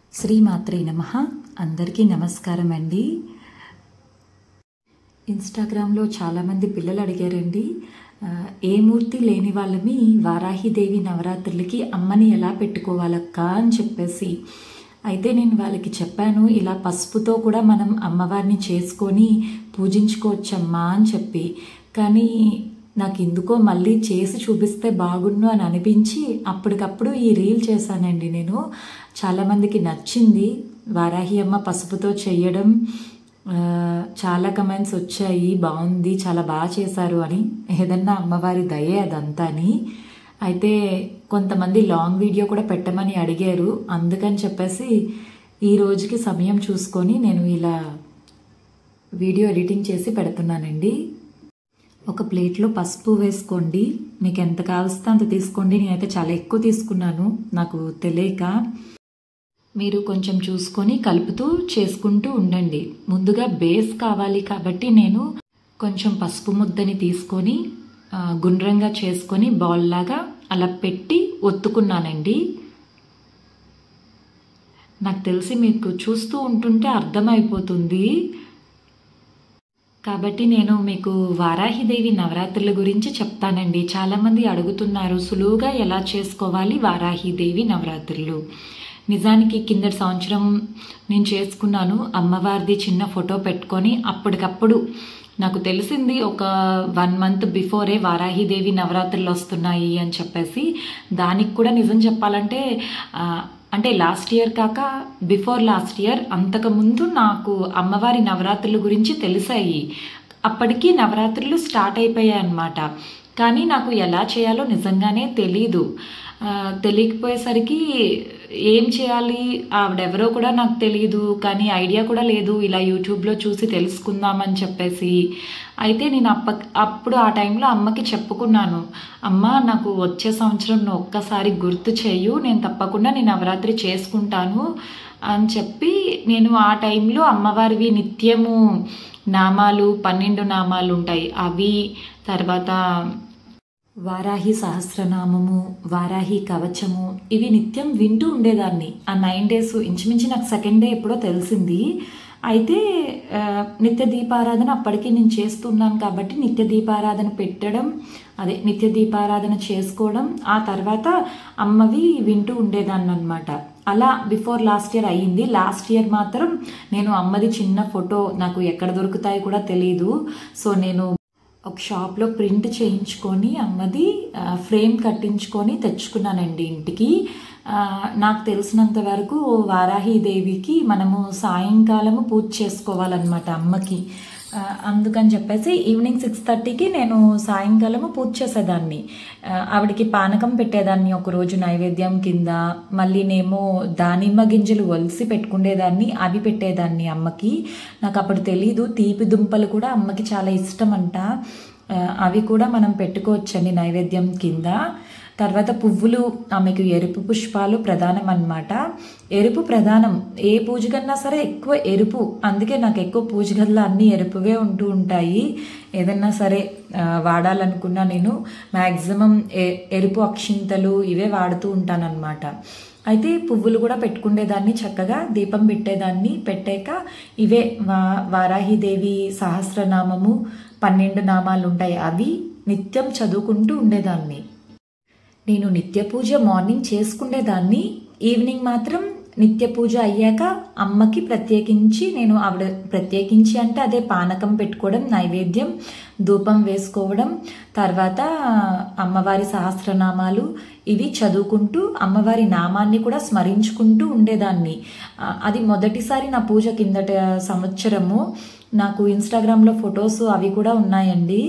శ్రీమాత్రే నమ అందరికీ నమస్కారం అండి ఇన్స్టాగ్రామ్లో చాలామంది పిల్లలు అడిగారండి ఆ, ఏ మూర్తి లేని వాళ్ళమి వారాహిదేవి నవరాత్రులకి అమ్మని ఎలా పెట్టుకోవాలక్క అని చెప్పేసి అయితే నేను వాళ్ళకి చెప్పాను ఇలా పసుపుతో కూడా మనం అమ్మవారిని చేసుకొని పూజించుకోవచ్చమ్మా అని చెప్పి కానీ నాకు ఎందుకో మళ్ళీ చేసి చూపిస్తే బాగుండు అని అనిపించి అప్పటికప్పుడు ఈ రీల్ చేశానండి నేను చాలామందికి నచ్చింది వారాహి అమ్మ పసుపుతో చేయడం ఆ, చాలా కమెంట్స్ వచ్చాయి బాగుంది చాలా బాగా చేశారు అని ఏదన్నా అమ్మవారి దయే అదంతా అని అయితే కొంతమంది లాంగ్ వీడియో కూడా పెట్టమని అడిగారు అందుకని చెప్పేసి ఈ రోజుకి సమయం చూసుకొని నేను ఇలా వీడియో ఎడిటింగ్ చేసి పెడుతున్నానండి ఒక ప్లేట్లో పసుపు వేసుకోండి మీకు ఎంత కావస్తే అంత తీసుకోండి నేనైతే చాలా ఎక్కువ తీసుకున్నాను నాకు తెలియక మీరు కొంచెం చూసుకొని కలుపుతూ చేసుకుంటూ ఉండండి ముందుగా బేస్ కావాలి కాబట్టి నేను కొంచెం పసుపు ముద్దని తీసుకొని ఆ, గుండ్రంగా చేసుకొని బాల్ లాగా అలా పెట్టి ఒత్తుకున్నానండి నాకు తెలిసి మీకు చూస్తూ ఉంటుంటే అర్థమైపోతుంది కాబట్టి నేను మీకు వారాహిదేవి నవరాత్రుల గురించి చెప్తానండి చాలామంది అడుగుతున్నారు సులువుగా ఎలా చేసుకోవాలి వారాహిదేవి నవరాత్రులు నిజానికి కిందటి సంవత్సరం నేను చేసుకున్నాను అమ్మవారిది చిన్న ఫోటో పెట్టుకొని అప్పటికప్పుడు నాకు తెలిసింది ఒక వన్ మంత్ బిఫోరే వారాహిదేవి నవరాత్రులు వస్తున్నాయి అని చెప్పేసి దానికి కూడా నిజం చెప్పాలంటే ఆ, అంటే లాస్ట్ ఇయర్ కాక బిఫోర్ లాస్ట్ ఇయర్ అంతకుముందు నాకు అమ్మవారి నవరాత్రుల గురించి తెలిసాయి అప్పటికి నవరాత్రులు స్టార్ట్ అయిపోయాయి అన్నమాట కానీ నాకు ఎలా చేయాలో నిజంగానే తెలీదు ఆ, తెలియకపోయేసరికి ఏం చేయాలి ఆవిడెవరో కూడా నాకు తెలియదు కానీ ఐడియా కూడా లేదు ఇలా యూట్యూబ్లో చూసి తెలుసుకుందామని చెప్పేసి అయితే నేను అప్ప అప్పుడు ఆ టైంలో అమ్మకి చెప్పుకున్నాను అమ్మ నాకు వచ్చే సంవత్సరం నువ్వు ఒక్కసారి గుర్తు చేయు నేను తప్పకుండా నేను నవరాత్రి చేసుకుంటాను అని చెప్పి నేను ఆ టైంలో అమ్మవారివి నిత్యము నామాలు పన్నెండు నామాలు ఉంటాయి అవి తర్వాత వారాహి సహస్రనామము వారాహి కవచము ఇవి నిత్యం వింటూ ఉండేదాన్ని ఆ నైన్ డేస్ ఇంచుమించు నాకు సెకండ్ డే ఎప్పుడో తెలిసింది అయితే ఆ, నిత్య దీపారాధన అప్పటికి నేను చేస్తున్నాను కాబట్టి నిత్య దీపారాధన పెట్టడం అదే నిత్య దీపారాధన చేసుకోవడం ఆ తర్వాత అమ్మవి వింటూ ఉండేదాన్ని అనమాట అలా బిఫోర్ లాస్ట్ ఇయర్ అయ్యింది లాస్ట్ ఇయర్ మాత్రం నేను అమ్మది చిన్న ఫోటో నాకు ఎక్కడ దొరుకుతాయి కూడా తెలియదు సో నేను ఒక షాప్లో ప్రింట్ చేయించుకొని అమ్మది ఆ, ఫ్రేమ్ కట్టించుకొని తెచ్చుకున్నానండి ఇంటికి ఆ, నాకు తెలిసినంత వరకు వారాహి దేవికి మనము సాయంకాలము పూజ చేసుకోవాలన్నమాట అమ్మకి ఆ, అందుకని చెప్పేసి ఈవినింగ్ సిక్స్ థర్టీకి నేను సాయంకాలము పూజ చేసేదాన్ని ఆ, ఆవిడకి పానకం పెట్టేదాన్ని ఒక రోజు నైవేద్యం కింద మళ్ళీనేమో దానిమ్మ గింజలు ఒలిసి పెట్టుకునేదాన్ని అవి పెట్టేదాన్ని అమ్మకి నాకు అప్పుడు తెలీదు తీపి దుంపలు కూడా అమ్మకి చాలా ఇష్టం అంట ఆ, అవి కూడా మనం పెట్టుకోవచ్చండి నైవేద్యం కింద తర్వాత పువ్వులు ఆమెకు ఎరుపు పుష్పాలు ప్రధానం అన్నమాట ఎరుపు ప్రధానం ఏ పూజ కన్నా సరే ఎక్కువ ఎరుపు అందుకే నాకు ఎక్కువ పూజ గదిలో అన్ని ఎరుపువే ఉంటూ ఉంటాయి ఏదన్నా సరే ఆ, వాడాలనుకున్నా నేను మ్యాక్సిమం ఎరుపు అక్షింతలు ఇవే వాడుతూ ఉంటానన్నమాట అయితే పువ్వులు కూడా పెట్టుకునేదాన్ని చక్కగా దీపం పెట్టేదాన్ని పెట్టాక ఇవే వా వారాహిదేవి సహస్రనామము పన్నెండు నామాలు ఉంటాయి అవి నిత్యం చదువుకుంటూ ఉండేదాన్ని నేను నిత్య పూజ మార్నింగ్ చేసుకునేదాన్ని ఈవినింగ్ మాత్రం నిత్య పూజ అయ్యాక అమ్మకి ప్రత్యేకించి నేను ఆవిడ ప్రత్యేకించి అంటే అదే పానకం పెట్టుకోవడం నైవేద్యం ధూపం వేసుకోవడం తర్వాత అమ్మవారి సహస్రనామాలు ఇవి చదువుకుంటూ అమ్మవారి నామాన్ని కూడా స్మరించుకుంటూ ఉండేదాన్ని ఆ, అది మొదటిసారి నా పూజ కిందట సంవత్సరము నాకు ఇన్స్టాగ్రామ్లో ఫొటోస్ అవి కూడా ఉన్నాయండి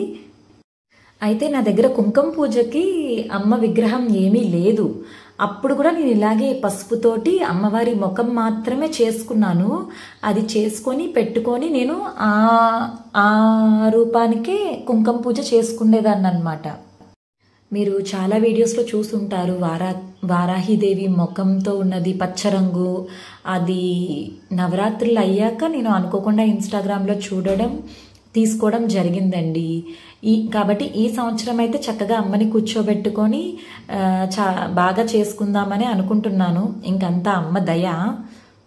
అయితే నా దగ్గర కుంకుమ పూజకి అమ్మ విగ్రహం ఏమీ లేదు అప్పుడు కూడా నేను ఇలాగే పసుపుతోటి అమ్మవారి ముఖం మాత్రమే చేసుకున్నాను అది చేసుకొని పెట్టుకొని నేను ఆ ఆ రూపానికే కుంకుమ పూజ చేసుకునేదాన్ని అనమాట మీరు చాలా వీడియోస్లో చూసుంటారు వారా వారాహిదేవి ముఖంతో ఉన్నది పచ్చరంగు అది నవరాత్రులు అయ్యాక నేను అనుకోకుండా ఇన్స్టాగ్రామ్లో చూడడం తీసుకోవడం జరిగిందండి ఈ కాబట్టి ఈ సంవత్సరం అయితే చక్కగా అమ్మని కూర్చోబెట్టుకొని ఆ, చా బాగా చేసుకుందామని అనుకుంటున్నాను ఇంకంతా అమ్మ దయ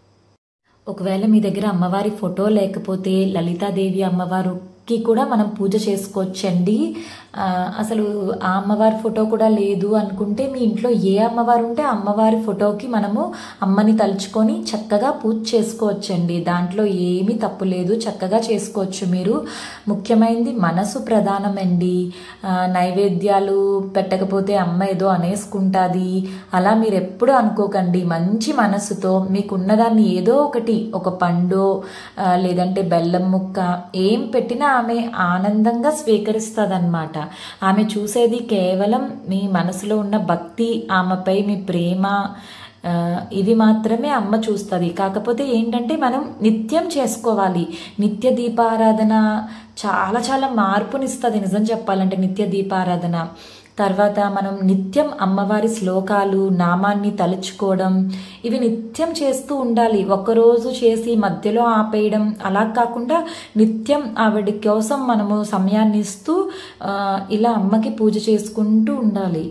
ఒకవేళ మీ దగ్గర అమ్మవారి ఫోటో లేకపోతే లలితాదేవి అమ్మవారికి కూడా మనం పూజ చేసుకోవచ్చండి ఆ, అసలు ఆ అమ్మవారి ఫోటో కూడా లేదు అనుకుంటే మీ ఇంట్లో ఏ అమ్మవారు ఉంటే ఆ అమ్మవారి ఫోటోకి మనము అమ్మని తలుచుకొని చక్కగా పూజ చేసుకోవచ్చండి దాంట్లో ఏమీ తప్పు లేదు చక్కగా చేసుకోవచ్చు మీరు ముఖ్యమైనది మనసు ప్రధానమండి ఆ, నైవేద్యాలు పెట్టకపోతే అమ్మ ఏదో అనేసుకుంటుంది అలా మీరు ఎప్పుడు అనుకోకండి మంచి మనసుతో మీకున్నదాన్ని ఏదో ఒకటి ఒక పండు ఆ, లేదంటే బెల్లం ముక్క ఏం పెట్టినా ఆమె ఆనందంగా స్వీకరిస్తుంది ఆమె చూసేది కేవలం మీ మనసులో ఉన్న భక్తి ఆమెపై మీ ప్రేమ ఆ, ఇవి మాత్రమే అమ్మ చూస్తుంది కాకపోతే ఏంటంటే మనం నిత్యం చేసుకోవాలి నిత్య దీపారాధన చాలా చాలా మార్పునిస్తుంది నిజం చెప్పాలంటే నిత్య దీపారాధన తర్వాత మనం నిత్యం అమ్మవారి శ్లోకాలు నామాన్ని తలుచుకోవడం ఇవి నిత్యం చేస్తూ ఉండాలి ఒక్కరోజు చేసి మధ్యలో ఆపేయడం అలా కాకుండా నిత్యం ఆవిడ కోసం మనము సమయాన్ని ఇస్తూ ఆ, ఇలా అమ్మకి పూజ చేసుకుంటూ ఉండాలి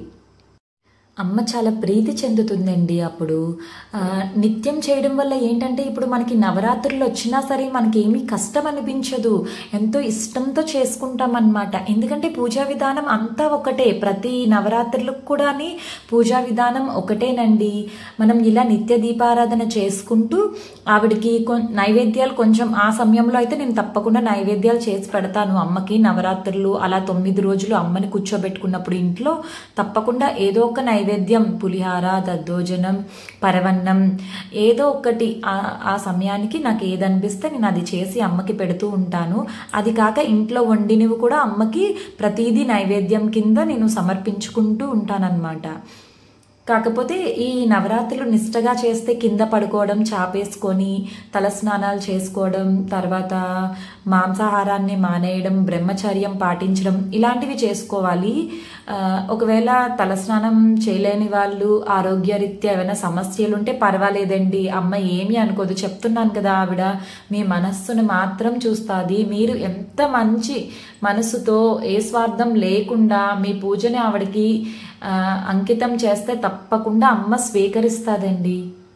అమ్మ చాలా ప్రీతి చెందుతుందండి అప్పుడు ఆ, నిత్యం చేయడం వల్ల ఏంటంటే ఇప్పుడు మనకి నవరాత్రులు వచ్చినా సరే మనకి ఏమీ కష్టం అనిపించదు ఎంతో ఇష్టంతో చేసుకుంటాం అన్నమాట ఎందుకంటే పూజా విధానం అంతా ఒకటే ప్రతి నవరాత్రులకు కూడా పూజా విధానం ఒకటేనండి మనం ఇలా నిత్య దీపారాధన చేసుకుంటూ ఆవిడకి కొ- నైవేద్యాలు కొంచెం ఆ సమయంలో అయితే నేను తప్పకుండా నైవేద్యాలు చేసి పెడతాను అమ్మకి నవరాత్రులు అలా తొమ్మిది రోజులు అమ్మని కూర్చోబెట్టుకున్నప్పుడు ఇంట్లో తప్పకుండా ఏదో ఒక నైవేద్యం పులిహార దద్దోజనం పరవన్నం ఏదో ఒకటి ఆ- ఆ సమయానికి నాకు ఏది అనిపిస్తే నేను అది చేసి అమ్మకి పెడుతూ ఉంటాను అది కాక ఇంట్లో వండినవి కూడా అమ్మకి ప్రతిదీ నైవేద్యం కింద నేను సమర్పించుకుంటూ ఉంటానన్నమాట కాకపోతే ఈ నవరాత్రులు నిష్టగా చేస్తే కింద పడుకోవడం చాపేసుకొని తలస్నానాలు చేసుకోవడం తర్వాత మాంసాహారాన్ని మానేయడం బ్రహ్మచర్యం పాటించడం ఇలాంటివి చేసుకోవాలి ఆ, ఒకవేళ తలస్నానం చేయలేని వాళ్ళు ఆరోగ్యరీత్యా ఏమైనా సమస్యలు ఉంటే పర్వాలేదండి అమ్మ ఏమీ అనుకోదు చెప్తున్నాను కదా ఆవిడ మీ మనస్సును మాత్రం చూస్తుంది మీరు ఎంత మంచి మనసుతో ఏ స్వార్థం లేకుండా మీ పూజని ఆవిడకి ఆ, అంకితం చేస్తే తప్పకుండా అమ్మ స్వీకరిస్తాదండి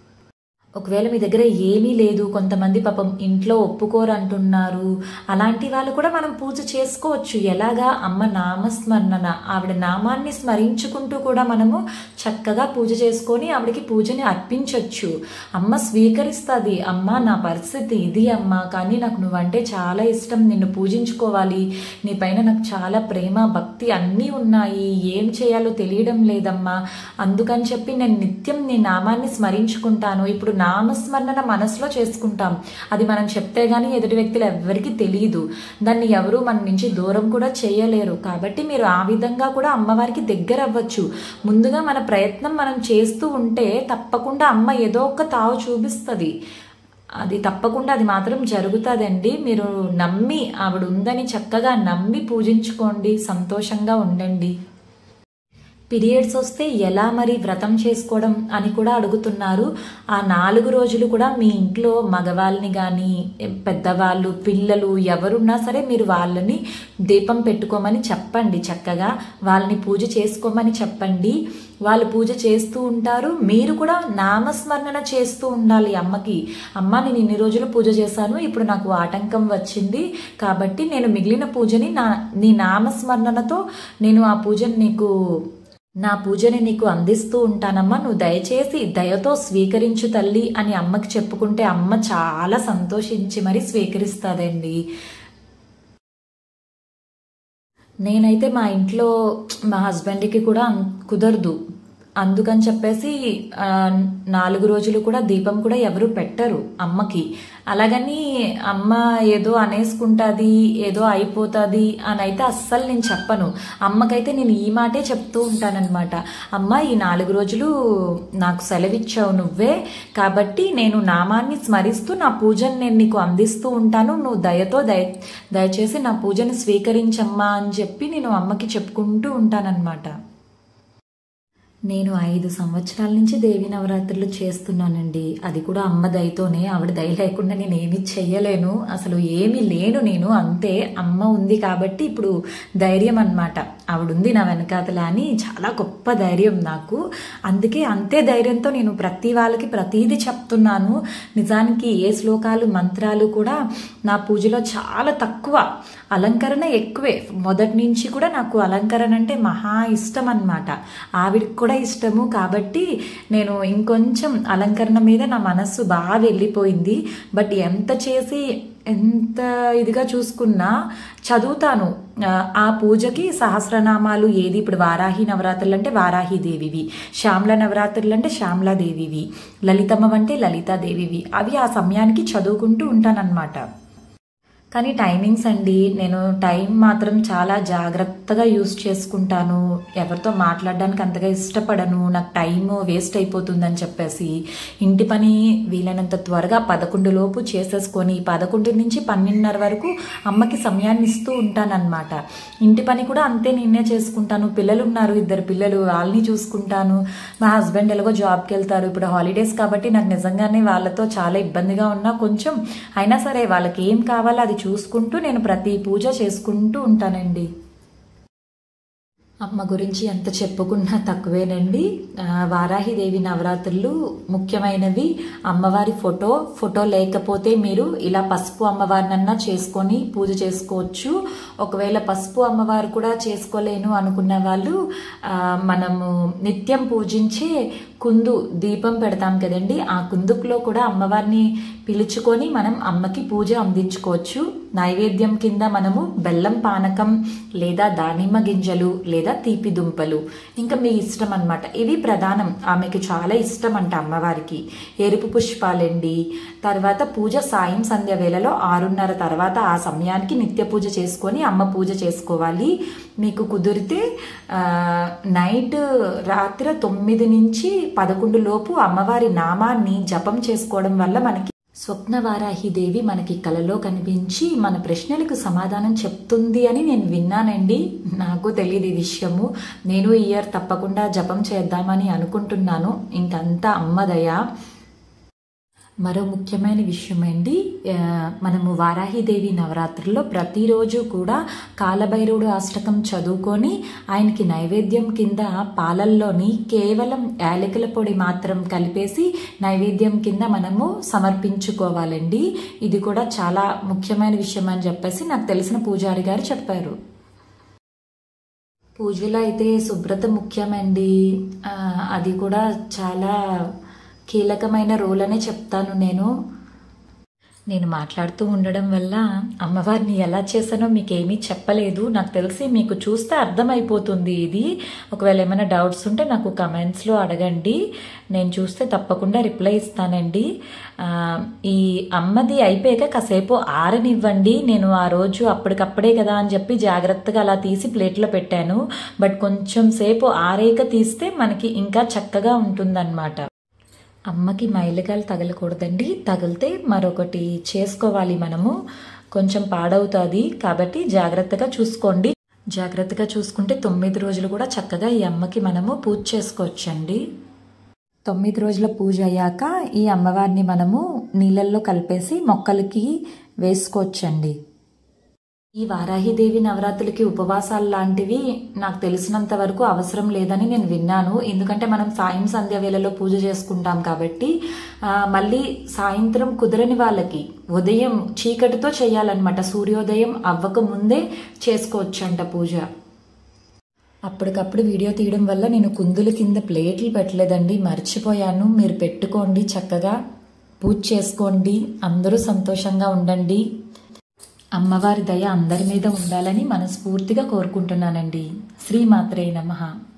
ఒకవేళ మీ దగ్గర ఏమీ లేదు కొంతమంది పాపం ఇంట్లో ఒప్పుకోరు అంటున్నారు అలాంటి వాళ్ళు కూడా మనం పూజ చేసుకోవచ్చు ఎలాగా అమ్మ నామస్మరణ ఆవిడ నామాన్ని స్మరించుకుంటూ కూడా మనము చక్కగా పూజ చేసుకొని ఆవిడకి పూజని అర్పించవచ్చు అమ్మ స్వీకరిస్తుంది అమ్మ నా పరిస్థితి ఇది అమ్మ కానీ నాకు నువ్వంటే చాలా ఇష్టం నిన్ను పూజించుకోవాలి నీ పైన నాకు చాలా ప్రేమ భక్తి అన్నీ ఉన్నాయి ఏం చేయాలో తెలియడం లేదమ్మా అందుకని చెప్పి నేను నిత్యం నీ నామాన్ని స్మరించుకుంటాను ఇప్పుడు నామస్మరణ మనసులో చేసుకుంటాం అది మనం చెప్తే గానీ ఎదుటి వ్యక్తులు ఎవరికి తెలియదు దాన్ని ఎవరు మన నుంచి దూరం కూడా చేయలేరు కాబట్టి మీరు ఆ విధంగా కూడా అమ్మవారికి దగ్గర అవ్వచ్చు ముందుగా మన ప్రయత్నం మనం చేస్తూ ఉంటే తప్పకుండా అమ్మ ఏదో ఒక తావు చూపిస్తుంది అది తప్పకుండా అది మాత్రం జరుగుతుందండి మీరు నమ్మి ఆవిడ ఉందని చక్కగా నమ్మి పూజించుకోండి సంతోషంగా ఉండండి పీరియడ్స్ వస్తే ఎలా మరి వ్రతం చేసుకోవడం అని కూడా అడుగుతున్నారు ఆ నాలుగు రోజులు కూడా మీ ఇంట్లో మగవాళ్ళని కానీ పెద్దవాళ్ళు పిల్లలు ఎవరున్నా సరే మీరు వాళ్ళని దీపం పెట్టుకోమని చెప్పండి చక్కగా వాళ్ళని పూజ చేసుకోమని చెప్పండి వాళ్ళు పూజ చేస్తూ ఉంటారు మీరు కూడా నామస్మరణ చేస్తూ ఉండాలి అమ్మకి అమ్మ నేను ఇన్ని రోజులు పూజ చేశాను ఇప్పుడు నాకు ఆటంకం వచ్చింది కాబట్టి నేను మిగిలిన పూజని నా నీ నామస్మరణతో నేను ఆ పూజని నీకు నా పూజని నీకు అందిస్తూ ఉంటానమ్మా నువ్వు దయచేసి దయతో స్వీకరించు తల్లి అని అమ్మకి చెప్పుకుంటే అమ్మ చాలా సంతోషించి మరి స్వీకరిస్తాదండి నేనైతే మా ఇంట్లో మా హస్బెండ్కి కూడా అన్- కుదరదు అందుకని చెప్పేసి ఆ, నాలుగు రోజులు కూడా దీపం కూడా ఎవరు పెట్టరు అమ్మకి అలాగని అమ్మ ఏదో అనేసుకుంటుంది ఏదో అయిపోతుంది అని అయితే అస్సలు నేను చెప్పను అమ్మకైతే నేను ఈ మాటే చెప్తూ ఉంటానన్నమాట అమ్మ ఈ నాలుగు రోజులు నాకు సెలవిచ్చావు నువ్వే కాబట్టి నేను నామాన్ని స్మరిస్తూ నా పూజను నేను నీకు అందిస్తూ ఉంటాను నువ్వు దయతో దయ దయచేసి నా పూజను స్వీకరించమ్మా అని చెప్పి నేను అమ్మకి చెప్పుకుంటూ ఉంటానన్నమాట నేను ఐదు సంవత్సరాల నుంచి దేవి నవరాత్రులు చేస్తున్నానండి అది కూడా అమ్మ దయతోనే ఆవిడ దయ లేకుండా నేను ఏమీ చెయ్యలేను అసలు ఏమీ లేను నేను అంతే అమ్మ ఉంది కాబట్టి ఇప్పుడు ధైర్యం అన్నమాట ఆవిడ ఉంది నా వెనకాతల అని చాలా గొప్ప ధైర్యం నాకు అందుకే అంతే ధైర్యంతో నేను ప్రతి వాళ్ళకి ప్రతీది చెప్తున్నాను నిజానికి ఏ శ్లోకాలు మంత్రాలు కూడా నా పూజలో చాలా తక్కువ అలంకరణ ఎక్కువే మొదటి నుంచి కూడా నాకు అలంకరణ అంటే మహా ఇష్టం అన్నమాట ఆవిడకి కూడా ఇష్టము కాబట్టి నేను ఇంకొంచెం అలంకరణ మీద నా మనస్సు బాగా వెళ్ళిపోయింది బట్ ఎంత చేసి ఎంత ఇదిగా చూసుకున్నా చదువుతాను ఆ, ఆ పూజకి సహస్రనామాలు ఏది ఇప్పుడు వారాహి నవరాత్రులు అంటే వారాహి దేవివి శ్యామల నవరాత్రులు అంటే శ్యామలా దేవివి లలితమ్మ అంటే లలితాదేవివి అవి ఆ సమయానికి చదువుకుంటూ ఉంటానన్నమాట కానీ టైమింగ్స్ అండి నేను టైం మాత్రం చాలా జాగ్రత్తగా యూస్ చేసుకుంటాను ఎవరితో మాట్లాడడానికి అంతగా ఇష్టపడను నాకు టైం వేస్ట్ అయిపోతుందని చెప్పేసి ఇంటి పని వీలైనంత త్వరగా పదకొండు లోపు చేసేసుకొని పదకొండు నుంచి పన్నెండున్నర వరకు అమ్మకి సమయాన్ని ఇస్తూ ఉంటానన్నమాట ఇంటి పని కూడా అంతే నేనే చేసుకుంటాను పిల్లలు ఉన్నారు ఇద్దరు పిల్లలు వాళ్ళని చూసుకుంటాను మా హస్బెండ్ ఎలాగో జాబ్కి వెళ్తారు ఇప్పుడు హాలిడేస్ కాబట్టి నాకు నిజంగానే వాళ్ళతో చాలా ఇబ్బందిగా ఉన్నా కొంచెం అయినా సరే వాళ్ళకి ఏం కావాలో అది చూసుకుంటూ నేను ప్రతి పూజ చేసుకుంటూ ఉంటానండి అమ్మ గురించి ఎంత చెప్పుకున్నా తక్కువేనండి ఆ, వారాహిదేవి నవరాత్రులు ముఖ్యమైనవి అమ్మవారి ఫోటో ఫోటో లేకపోతే మీరు ఇలా పసుపు అమ్మవారినన్నా చేసుకొని పూజ చేసుకోవచ్చు ఒకవేళ పసుపు అమ్మవారు కూడా చేసుకోలేను అనుకున్న వాళ్ళు ఆ, మనము నిత్యం పూజించే కుందు దీపం పెడతాం కదండి ఆ కుందుకులో కూడా అమ్మవారిని పిలుచుకొని మనం అమ్మకి పూజ అందించుకోవచ్చు నైవేద్యం కింద మనము బెల్లం పానకం లేదా దానిమ్మ గింజలు లేదా తీపి దుంపలు ఇంకా మీ ఇష్టం అన్నమాట ఇవి ప్రధానం ఆమెకి చాలా ఇష్టం అంట అమ్మవారికి ఎరుపు పుష్పాలండి తర్వాత పూజ సాయం సంధ్య వేళలో ఆరున్నర తర్వాత ఆ సమయానికి నిత్య పూజ చేసుకొని అమ్మ పూజ చేసుకోవాలి మీకు కుదిరితే ఆ, నైట్ రాత్రి తొమ్మిది నుంచి పదకొండు లోపు అమ్మవారి నామాన్ని జపం చేసుకోవడం వల్ల మనకి స్వప్నవారాహి దేవి మనకి కలలో కనిపించి మన ప్రశ్నలకు సమాధానం చెప్తుంది అని నేను విన్నానండి నాకు తెలియదు ఈ విషయము నేను ఈ ఇయర్ తప్పకుండా జపం చేద్దామని అనుకుంటున్నాను ఇంకంతా అమ్మదయ మరో ముఖ్యమైన విషయం అండి ఆ, మనము వారాహిదేవి నవరాత్రుల్లో ప్రతిరోజు కూడా కాలభైరవుడు అష్టకం చదువుకొని ఆయనకి నైవేద్యం కింద పాలల్లోని కేవలం యాలకుల పొడి మాత్రం కలిపేసి నైవేద్యం కింద మనము సమర్పించుకోవాలండి ఇది కూడా చాలా ముఖ్యమైన విషయం అని చెప్పేసి నాకు తెలిసిన పూజారి గారు చెప్పారు పూజలో అయితే శుభ్రత ముఖ్యమండి ఆ, అది కూడా చాలా కీలకమైన రోల్ అనే చెప్తాను నేను నేను మాట్లాడుతూ ఉండడం వల్ల అమ్మవారిని ఎలా చేశానో మీకు ఏమీ చెప్పలేదు నాకు తెలిసి మీకు చూస్తే అర్థమైపోతుంది ఇది ఒకవేళ ఏమైనా డౌట్స్ ఉంటే నాకు కమెంట్స్లో అడగండి నేను చూస్తే తప్పకుండా రిప్లై ఇస్తానండి ఆ, ఈ అమ్మది అయిపోయాక కాసేపు ఆరనివ్వండి నేను ఆ రోజు అప్పటికప్పుడే కదా అని చెప్పి జాగ్రత్తగా అలా తీసి ప్లేట్లో పెట్టాను బట్ కొంచెం సేపు ఆరేక తీస్తే మనకి ఇంకా చక్కగా ఉంటుందన్నమాట అమ్మకి మైలుగాలు తగలకూడదండి తగిలితే మరొకటి చేసుకోవాలి మనము కొంచెం పాడవుతుంది కాబట్టి జాగ్రత్తగా చూసుకోండి జాగ్రత్తగా చూసుకుంటే తొమ్మిది రోజులు కూడా చక్కగా ఈ అమ్మకి మనము పూజ చేసుకోవచ్చండి తొమ్మిది రోజుల పూజ అయ్యాక ఈ అమ్మవారిని మనము నీళ్ళల్లో కలిపేసి మొక్కలకి వేసుకోవచ్చండి ఈ వారాహిదేవి నవరాత్రులకి ఉపవాసాలు లాంటివి నాకు తెలిసినంత వరకు అవసరం లేదని నేను విన్నాను ఎందుకంటే మనం సాయం సంధ్య వేళలో పూజ చేసుకుంటాం కాబట్టి ఆ, మళ్ళీ సాయంత్రం కుదరని వాళ్ళకి ఉదయం చీకటితో చేయాలన్నమాట సూర్యోదయం అవ్వక ముందే చేసుకోవచ్చంట పూజ అప్పటికప్పుడు వీడియో తీయడం వల్ల నేను కుందుల కింద ప్లేట్లు పెట్టలేదండి మర్చిపోయాను మీరు పెట్టుకోండి చక్కగా పూజ చేసుకోండి అందరూ సంతోషంగా ఉండండి అమ్మవారి దయ అందరి మీద ఉండాలని మనస్ఫూర్తిగా కోరుకుంటున్నానండి శ్రీమాత్రే నమః